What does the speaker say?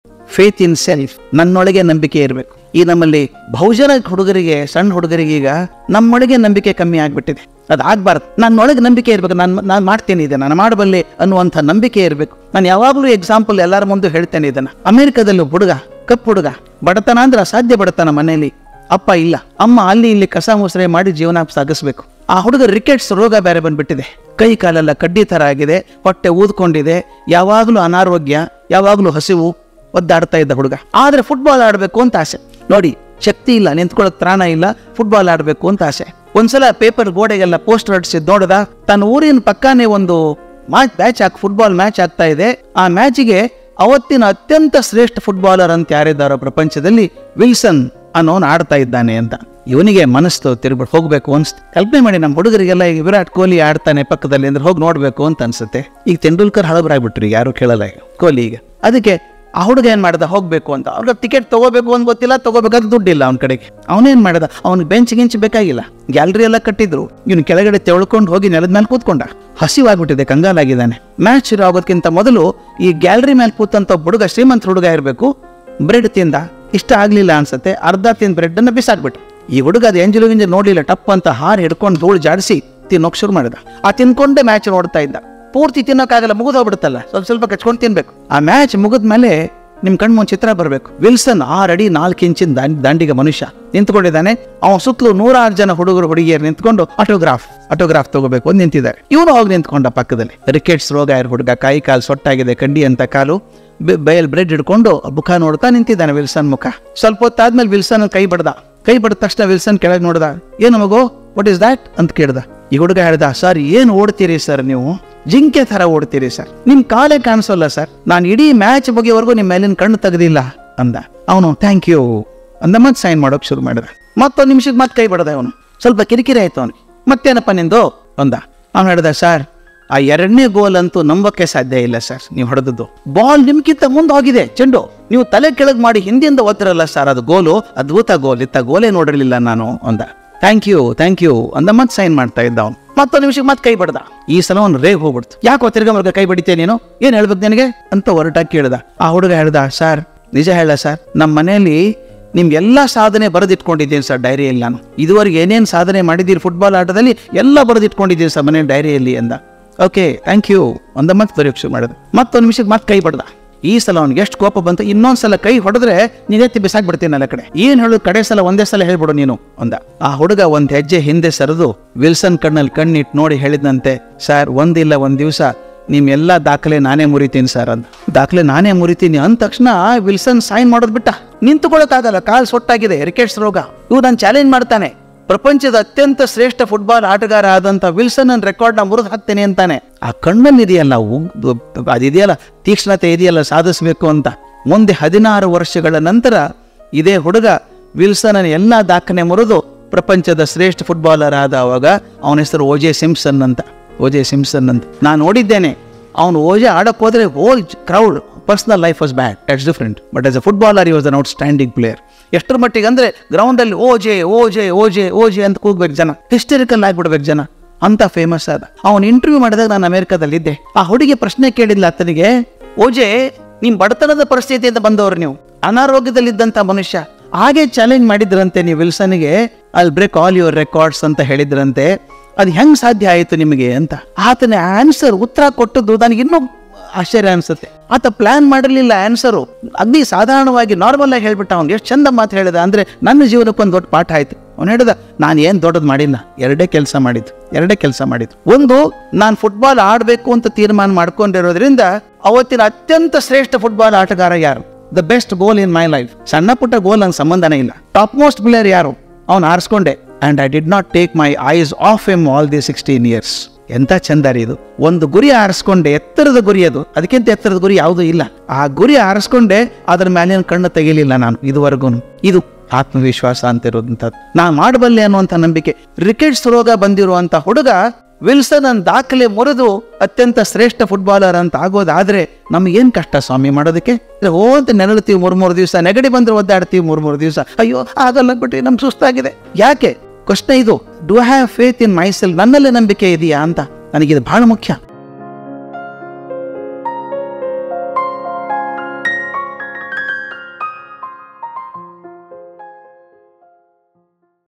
faith in self ನನ್ನೊಳಗೆ ನಂಬಿಕೆ ಇರಬೇಕು ಈ ನಮ್ಮಲ್ಲಿ ಬಹುಜನ ಹುಡುಗರಿಗೆ ಸಣ್ಣ ಹುಡುಗರಿಗೆ ಈಗ ನಮ್ಮೊಳಗೆ ನಂಬಿಕೆ ಕಮ್ಮಿ ಆಗ್ಬಿಟ್ಟಿದೆ ಅದು ಆಗ್ಬಾರ್ದು ನನ್ನೊಳಗೆ ನಂಬಿಕೆ ಇರಬೇಕು ನಾನು ನಾನು ಮಾಡ್ತೇನೆ ಇದನ್ನ ನಾನು ಮಾಡಬಲ್ಲೆ ಅನ್ನುವಂಥ ನಂಬಿಕೆ ಇರಬೇಕು ನಾನು ಯಾವಾಗಲೂ ಎಕ್ಸಾಂಪಲ್ ಎಲ್ಲರ ಮುಂದೆ ಹೇಳ್ತೇನೆ ಇದನ್ನ ಅಮೆರಿಕದಲ್ಲಿ ಒಬ್ಬ ಹುಡುಗ ಕಪ್ಪು ಹುಡುಗ ಬಡತನ ಅಂದ್ರೆ ಅಸಾಧ್ಯ ಬಡತನ ಮನೆಯಲ್ಲಿ ಅಪ್ಪ ಇಲ್ಲ ಅಮ್ಮ ಅಲ್ಲಿ ಇಲ್ಲಿ ಕಸ ಮುಸ್ರೆ ಮಾಡಿ ಜೀವನ ಸಾಗಿಸ್ಬೇಕು ಆ ಹುಡುಗ ರಿಕೆಟ್ಸ್ ರೋಗ ಬೇರೆ ಬಂದ್ಬಿಟ್ಟಿದೆ ಕೈ ಕಾಲೆಲ್ಲ ಕಡ್ಡಿ ಥರ ಆಗಿದೆ ಹೊಟ್ಟೆ ಊದ್ಕೊಂಡಿದೆ ಯಾವಾಗಲೂ ಅನಾರೋಗ್ಯ ಯಾವಾಗಲೂ ಹಸಿವು ಒದ್ದಾಡ್ತಾ ಇದ್ದ ಹುಡುಗ ಆದರೆ ಫುಟ್ಬಾಲ್ ಆಡಬೇಕು ಅಂತ ಆಸೆ ನೋಡಿ ಶಕ್ತಿ ಇಲ್ಲ ನಿಂತ್ಕೊಳ್ಳೋಕೆ ತ್ರಾಣ ಇಲ್ಲ ಫುಟ್ಬಾಲ್ ಆಡಬೇಕು ಅಂತ ಆಸೆ ಒಂದ್ಸಲ ಪೇಪರ್ ಗೋಡೆಗೆಲ್ಲ ಪೋಸ್ಟರ್ ಹೊಡಿಸಿದ್ ನೋಡಿದ ತನ್ನ ಊರಿನ ಪಕ್ಕಾನೇ ಒಂದು ಮ್ಯಾಚ್ ಮ್ಯಾಚ್ ಆಗ್ ಫುಟ್ಬಾಲ್ ಮ್ಯಾಚ್ ಆಗ್ತಾ ಇದೆ ಆ ಮ್ಯಾಚಿಗೆ ಅವತ್ತಿನ ಅತ್ಯಂತ ಶ್ರೇಷ್ಠ ಫುಟ್ಬಾಲರ್ ಅಂತ ಯಾರಿದ್ದಾರೋ ಪ್ರಪಂಚದಲ್ಲಿ ವಿಲ್ಸನ್ ಅನ್ನೋನು ಆಡ್ತಾ ಇದ್ದಾನೆ ಅಂತ ಇವನಿಗೆ ಮನಸ್ಸು ತಿರುಗ್ಬಿಟ್ಟು ಹೋಗ್ಬೇಕು ಅನ್ಸ್ತು ಕಲ್ಪನೆ ಮಾಡಿ ನಮ್ಮ ಹುಡುಗರಿಗೆಲ್ಲ ಈಗ ವಿರಾಟ್ ಕೊಹ್ಲಿ ಆಡ್ತಾನೆ ಪಕ್ಕದಲ್ಲಿ ಅಂದ್ರೆ ಹೋಗಿ ನೋಡ್ಬೇಕು ಅಂತ ಅನ್ಸುತ್ತೆ ಈಗ ತೆಂಡೂಲ್ಕರ್ ಹಳಬರಾಗ್ಬಿಟ್ರು ಈಗ ಯಾರು ಕೇಳಲ್ಲ ಈಗ ಕೊಹ್ಲಿ ಈಗ ಅದಕ್ಕೆ ಆ ಹುಡುಗ ಏನ್ ಮಾಡ್ದ ಹೋಗ್ಬೇಕು ಅಂತ ಅವ್ರಿಗೆ ಟಿಕೆಟ್ ತಗೋಬೇಕು ಅಂತ ಗೊತ್ತಿಲ್ಲ ತಗೋಬೇಕಾದ್ರೆ ದುಡ್ಡಿಲ್ಲ ಅವನ ಕಡೆಗೆ ಅವನೇನ್ ಮಾಡ್ದ ಅವ್ನಿಗೆ ಬೆಂಚ್ ಗಿಂಚ್ ಬೇಕಾಗಿಲ್ಲ ಗ್ಯಾಲರಿ ಎಲ್ಲ ಕಟ್ಟಿದ್ರು ಇವ್ನು ಕೆಳಗಡೆ ತೆಳ್ಕೊಂಡು ಹೋಗಿ ನೆಲದ ಮೇಲೆ ಕೂತ್ಕೊಂಡ ಹಸಿವಾಗ್ಬಿಟ್ಟಿದೆ ಕಂಗಾಲಾಗಿದ್ದಾನೆ ಮ್ಯಾಚ್ ಶುರು ಆಗೋದಕ್ಕಿಂತ ಮೊದಲು ಈ ಗ್ಯಾಲರಿ ಮೇಲೆ ಕೂತಂತ ಒಬ್ಬ ಹುಡುಗ ಶ್ರೀಮಂತ ಹುಡುಗ ಇರಬೇಕು ಬ್ರೆಡ್ ತಿಂದ ಇಷ್ಟ ಆಗ್ಲಿಲ್ಲ ಅನ್ಸತ್ತೆ ಅರ್ಧ ತಿಂದ ಬ್ರೆಡ್ ಅನ್ನ ಬಿಸಾಕ್ಬಿಟ್ಟು ಈ ಹುಡುಗ ಅದು ಎಂಜಲು ಗಿಂಜಲು ನೋಡ್ಲಿಲ್ಲ ಟಪ್ ಅಂತ ಹಾರ್ ಹಿಡ್ಕೊಂಡು ಧೂಳು ಜಾಡಿಸಿ ತಿನ್ನೋಕ್ ಶುರು ಮಾಡಿದ ಆ ತಿನ್ಕೊಂಡೇ ಮ್ಯಾಚ್ ನೋಡ್ತಾ ಇದ್ದ ಪೂರ್ತಿ ತಿನ್ನೋಕ್ಕಾಗಲ್ಲ ಮುಗಿದೋಗ್ಬಿಡುತ್ತಲ್ಲ ಸ್ವಲ್ಪ ಸ್ವಲ್ಪ ಕಚ್ಕೊಂಡು ತಿನ್ಬೇಕು ಆ ಮ್ಯಾಚ್ ಮುಗಿದ್ಮೇಲೆ ನಿಮ್ ಕಣ್ಮುಂದ್ ಚಿತ್ರ ಬರಬೇಕು ವಿಲ್ಸನ್ ಆರು ಅಡಿ ನಾಲ್ಕು ಇಂಚಿನ ದಾಂಡ್ ದಾಂಡಿಗ ಮನುಷ್ಯ ನಿಂತ್ಕೊಂಡಿದ್ದಾನೆ ಅವನ ಸುತ್ತಲೂ ನೂರಾರು ಜನ ಹುಡುಗರು ಹುಡುಗಿಯರು ನಿಂತ್ಕೊಂಡು ಆಟೋಗ್ರಾಫ್ ಆಟೋಗ್ರಾಫ್ ತಗೋಬೇಕು ಅಂತ ನಿಂತಿದ್ದಾರೆ ಇವನು ಹೋಗಿ ನಿಂತ್ಕೊಂಡ ಪಕ್ಕದಲ್ಲಿ ರಿಕೆಟ್ಸ್ ರೋಗ ಇರೋ ಹುಡುಗ ಕೈ ಕಾಲು ಸೊಟ್ಟಾಗಿದೆ ಕಡ್ಡಿ ಅಂತ ಕಾಲು ಬೆ- ಬೈಯಲ್ಲಿ ಬ್ರೆಡ್ ಹಿಡ್ಕೊಂಡು ಮುಖ ನೋಡ್ತಾ ನಿಂತಿದ್ದಾನೆ ವಿಲ್ಸನ್ ಮುಖ ಸ್ವಲ್ಪ ಹೊತ್ತಾದ್ಮೇಲೆ ವಿಲ್ಸನ್ ಕೈ ಬಡ್ದ ಕೈ ಬಡ್ದ ತಕ್ಷಣ ವಿಲ್ಸನ್ ಕೆಳಗೆ ನೋಡ್ದ ಏನು ಮಗು ವಾಟ್ ಇಸ್ ದ್ಯಾಟ್ ಅಂತ ಕೇಳ್ದ ಈ ಹುಡುಗ ಹೇಳ್ದ ಸರ್ ಏನು ಓಡ್ತೀರಿ ಸರ್ ನೀವು ಜಿಂಕೆ ತರ ಓಡ್ತೀರಿ ಸರ್ ನಿಮ್ ಕಾಲೇ ಕಾಣಿಸೋಲ್ಲ ಸರ್ ನಾನು ಇಡೀ ಮ್ಯಾಚ್ ಮುಗಿಯವರೆಗೂ ನಿಮ್ಮ ಮೇಲಿನ ಕಣ್ಣು ತೆಗೆದಿಲ್ಲ ಅಂದ ಅವನು ಥ್ಯಾಂಕ್ ಯು ಅಂದ ಮತ್ತೆ ಸೈನ್ ಮಾಡೋಕೆ ಶುರು ಮಾಡಿದ ಮತ್ತೊಂದು ನಿಮಿಷಕ್ಕೆ ಮತ್ತೆ ಕೈ ಬಡ್ದ ಅವನು ಸ್ವಲ್ಪ ಕಿರಿಕಿರಿ ಆಯ್ತು ಅವನಿಗೆ ಮತ್ತೇನಪ್ಪ ನಿಂದು ಅಂದ ಅವನು ಹೇಳ್ದ ಸರ್ ಆ ಎರಡನೇ ಗೋಲ್ ಅಂತೂ ನಂಬಕ್ಕೆ ಸಾಧ್ಯ ಇಲ್ಲ ಸರ್ ನೀವು ಹೊಡೆದದ್ದು ಬಾಲ್ ನಿಮ್ಗಿಂತ ಮುಂದೆ ಹೋಗಿದೆ ಚೆಂಡು ನೀವು ತಲೆ ಕೆಳಗೆ ಮಾಡಿ ಹಿಂದಿಂದ ಓದ್ತಿರಲ್ಲ ಸರ್ ಅದು ಗೋಲು ಅದ್ಭುತ ಗೋಲ್ ಇತ್ತ ಗೋಲೇ ನೋಡಿರ್ಲಿಲ್ಲ ನಾನು ಅಂದ ಥ್ಯಾಂಕ್ ಯು ಥ್ಯಾಂಕ್ ಯು ಅಂದ ಮತ್ತೆ ಸೈನ್ ಮಾಡ್ತಾ ಇದ್ದ ಅವನು ಮತ್ತೊಂದು ನಿಮಿಷಕ್ಕೆ ಮತ್ತೆ ಕೈ ಬಡ್ದ ಈ ಸಲ ಅವ್ನು ರೇಗ್ ಹೋಗ್ಬಿಡ್ತು ಯಾಕೋ ತಿರ್ಗ ಮರ್ಗ ಕೈ ಬಡಿತೇ ನೀನು ಏನ್ ಹೇಳ್ಬೇಕು ನಿನಗೆ ಅಂತ ಹೊರಟಾಗಿ ಕೇಳ್ದ ಆ ಹುಡುಗ ಹೇಳ್ದ ಸರ್ ನಿಜ ಹೇಳ ಸರ್ ನಮ್ಮ ಮನೆಯಲ್ಲಿ ನಿಮ್ ಎಲ್ಲಾ ಸಾಧನೆ ಬರೆದಿಟ್ಕೊಂಡಿದ್ದೀನಿ ಸರ್ ಡೈರಿಯಲ್ಲಿ ನಾನು ಇದುವರೆಗೆ ಏನೇನು ಸಾಧನೆ ಮಾಡಿದ್ದೀರಿ ಫುಟ್ಬಾಲ್ ಆಟದಲ್ಲಿ ಎಲ್ಲ ಬರೆದಿಟ್ಕೊಂಡಿದ್ದೀನಿ ಸರ್ ಮನೆ ಡೈರಿಯಲ್ಲಿ ಅಂದ ಓಕೆ ಥ್ಯಾಂಕ್ ಯು ಅಂದ ಮತ್ತೆ ಬರೆಯೋಕೆ ಶುರು ಮಾಡಿದ ಮತ್ತೊಂದು ನಿಮಿಷಕ್ಕೆ ಮತ್ತೆ ಕೈ ಬಡ್ದ ಈ ಸಲ ಅವ್ನಿಗೆ ಎಷ್ಟು ಕೋಪ ಬಂತು ಇನ್ನೊಂದ್ ಸಲ ಕೈ ಹೊಡೆದ್ರೆ ನೀನ್ ಎತ್ತಿ ಬಿಸಾಕ್ಬಿಡ್ತೀನಿ ಅಲ್ಲ ಕಡೆ ಏನ್ ಹೇಳು ಕಡೆ ಸಲ ಒಂದೇ ಸಲ ಹೇಳ್ಬಿಡು ನೀನು ಅಂದ ಆ ಹುಡುಗ ಒಂದ್ ಹೆಜ್ಜೆ ಹಿಂದೆ ಸರಿದು ವಿಲ್ಸನ್ ಕಣ್ಣಲ್ಲಿ ಕಣ್ಣಿಟ್ಟು ನೋಡಿ ಹೇಳಿದಂತೆ ಸರ್ ಒಂದಿಲ್ಲ ಒಂದ್ ದಿವಸ ನಿಮ್ ಎಲ್ಲಾ ದಾಖಲೆ ನಾನೇ ಮುರಿತೀನಿ ಸರ್ ಅಂದ ದಾಖಲೆ ನಾನೇ ಮುರಿತೀನಿ ಅಂದ ತಕ್ಷಣ ವಿಲ್ಸನ್ ಸೈನ್ ಮಾಡೋದ್ ಬಿಟ್ಟ ನಿಂತುಕೊಳ್ಳೋಕ್ಕಾಗಲ್ಲ ಕಾಲ್ ಸೊಟ್ಟಾಗಿದೆ ರಿಕೆಟ್ಸ್ ರೋಗ ಇವ್ ನಾನು ಚಾಲೆಂಜ್ ಮಾಡ್ತಾನೆ ಪ್ರಪಂಚದ ಅತ್ಯಂತ ಶ್ರೇಷ್ಠ ಫುಟ್ಬಾಲ್ ಆಟಗಾರ ಆದಂತ ವಿಲ್ಸನ್ ರೆಕಾರ್ಡ್ ನ ಮುರಿದು ಹಾಕ್ತೇನೆ ಅಂತಾನೆ ಆ ಕಣ್ಣಲ್ಲಿ ಇದೆಯಲ್ಲ ಉಗ್- ಅದಿದೆಯಲ್ಲ ತೀಕ್ಷ್ಣತೆ ಇದೆಯಲ್ಲ ಸಾಧಿಸಬೇಕು ಅಂತ ಮುಂದೆ ಹದಿನಾರು ವರ್ಷಗಳ ನಂತರ ಇದೇ ಹುಡುಗ ವಿಲ್ಸನ್ ಎಲ್ಲ ದಾಖಲೆ ಮುರಿದು ಪ್ರಪಂಚದ ಶ್ರೇಷ್ಠ ಫುಟ್ಬಾಲರ್ ಆದ ಅವಾಗ ಅವನ ಹೆಸರು ಓಜೆ ಸಿಂಪ್ಸನ್ ಅಂತ ಓಜೆ ಸಿಂಪ್ಸನ್ ಅಂತ ನಾನು ನೋಡಿದ್ದೇನೆ ಅವನು ಓಜೆ ಆಡಕ್ ಹೋದ್ರೆ whole crowd personal life was bad that's different but as a footballer he was an outstanding player ಎಷ್ಟರ ಮಟ್ಟಿಗೆ ಅಂದ್ರೆ ಗ್ರೌಂಡ್ ಅಲ್ಲಿ ಓಜೆ ಓಜೆ ಓಜೆ ಓಜೆ ಅಂತ ಕೂಗ್ಬೇಕು ಜನ ಹಿಸ್ಟರಿಕಲ್ ಆಗ್ಬಿಡ್ಬೇಕು ಜನ ಅಂತ ಫೇಮಸ್ ಆದ ಅವನು ಇಂಟರ್ವ್ಯೂ ಮಾಡಿದಾಗ ನಾನು ಅಮೆರಿಕದಲ್ಲಿದ್ದೆ ಆ ಹುಡುಗಿ ಪ್ರಶ್ನೆ ಕೇಳಿದ್ಲ ಆತನಿಗೆ ಓಜೆ ನಿಮ್ ಬಡತನದ ಪರಿಸ್ಥಿತಿಯಿಂದ ಬಂದವರು ನೀವು ಅನಾರೋಗ್ಯದಲ್ಲಿದ್ದಂತ ಮನುಷ್ಯ ಹಾಗೆ ಚಾಲೆಂಜ್ ಮಾಡಿದ್ರಂತೆ ನೀವು ವಿಲ್ಸನ್ಗೆ ಅಲ್ಲಿ ಬ್ರೇಕ್ ಆಲ್ ಯುವರ್ ರೆಕಾರ್ಡ್ಸ್ ಅಂತ ಹೇಳಿದ್ರಂತೆ ಅದು ಹೆಂಗ್ ಸಾಧ್ಯ ಆಯಿತು ನಿಮಗೆ ಅಂತ ಆತನ ಆನ್ಸರ್ ಉತ್ತರ ಕೊಟ್ಟದ್ದು ನನಗೆ ಇನ್ನೂ ಆಶ್ಚರ್ಯ ಅನ್ಸುತ್ತೆ ಆತ ಪ್ಲಾನ್ ಮಾಡಿರ್ಲಿಲ್ಲ ಆನ್ಸರು ಅಗ್ದಿ ಸಾಧಾರಣವಾಗಿ ನಾರ್ಮಲ್ ಆಗಿ ಹೇಳ್ಬಿಟ್ಟ ಅವ್ನು ಎಷ್ಟು ಚಂದ ಮಾತು ಹೇಳಿದ ಅಂದ್ರೆ ನನ್ನ ಜೀವನಕ್ಕೆ ಒಂದು ದೊಡ್ಡ ಪಾಠ ಆಯ್ತು ಅವ್ನು ಹೇಳಿದ ನಾನು ಏನು ದೊಡ್ಡದು ಮಾಡಿಲ್ಲ ಎರಡೇ ಕೆಲಸ ಮಾಡಿದ್ದು ಎರಡೇ ಕೆಲಸ ಮಾಡಿದ್ದು ಒಂದು ನಾನು ಫುಟ್ಬಾಲ್ ಆಡಬೇಕು ಅಂತ ತೀರ್ಮಾನ ಮಾಡ್ಕೊಂಡಿರೋದ್ರಿಂದ ಅವತ್ತಿನ ಅತ್ಯಂತ ಶ್ರೇಷ್ಠ ಫುಟ್ಬಾಲ್ ಆಟಗಾರ ಯಾರು the best goal in my life ಸಣ್ಣ ಪುಟ್ಟ ಗೋಲ್ ನಂಗೆ ಸಂಬಂಧನೇ ಇಲ್ಲ ಟಾಪ್ ಮೋಸ್ಟ್ ಪ್ಲೇಯರ್ ಯಾರು ಅವ್ನು ಆರಿಸ್ಕೊಂಡೆ and I did not take my eyes off them all the sixteen years ಎಂತ ಚಂದ ರೀ ಇದು ಒಂದು ಗುರಿ ಆರಿಸ್ಕೊಂಡೆ ಎತ್ತರದ ಗುರಿ ಅದು ಅದಕ್ಕಿಂತ ಎತ್ತರದ ಗುರಿ ಯಾವುದೂ ಇಲ್ಲ ಆ ಗುರಿ ಆರಿಸ್ಕೊಂಡೆ ಅದ್ರ ಮೇಲಿನ ಕಣ್ಣು ತೆಗಿಲಿಲ್ಲ ನಾನು ಇದುವರೆಗೂ ಇದು ಆತ್ಮವಿಶ್ವಾಸ ಅಂತಿರೋದಂಥದ್ದು ನಾನು ಮಾಡಬಲ್ಲೆ ಅನ್ನುವಂಥ ನಂಬಿಕೆ ರಿಕೆಟ್ಸ್ ರೋಗ ಬಂದಿರುವಂಥ ಹುಡುಗ ವಿಲ್ಸನ್ ಅನ್ ದಾಖಲೆ ಮುರಿದು ಅತ್ಯಂತ ಶ್ರೇಷ್ಠ ಫುಟ್ಬಾಲರ್ ಅಂತ ಆಗೋದಾದ್ರೆ ನಮಗೇನ್ ಕಷ್ಟ ಸ್ವಾಮಿ ಮಾಡೋದಕ್ಕೆ ಅಂದ್ರೆ ಓ ಅಂತ ನೆರಳ್ತೀವಿ ಮೂರ್ ಮೂರು ದಿವಸ ನೆಗಡಿ ಬಂದ್ರೆ ಒದ್ದಾಡ್ತೀವಿ ಮೂರ್ ಮೂರು ದಿವಸ ಅಯ್ಯೋ ಆಗಲ್ಲ ಬಿಟ್ಟು ನಮ್ಗೆ ಸುಸ್ತಾಗಿದೆ ಯಾಕೆ ಕಷ್ಟ ಇದು do have faith in myself ನನ್ನಲ್ಲೇ ನಂಬಿಕೆ ಇದೆಯಾ ಅಂತ ನನಗಿದು ಬಹಳ ಮುಖ್ಯ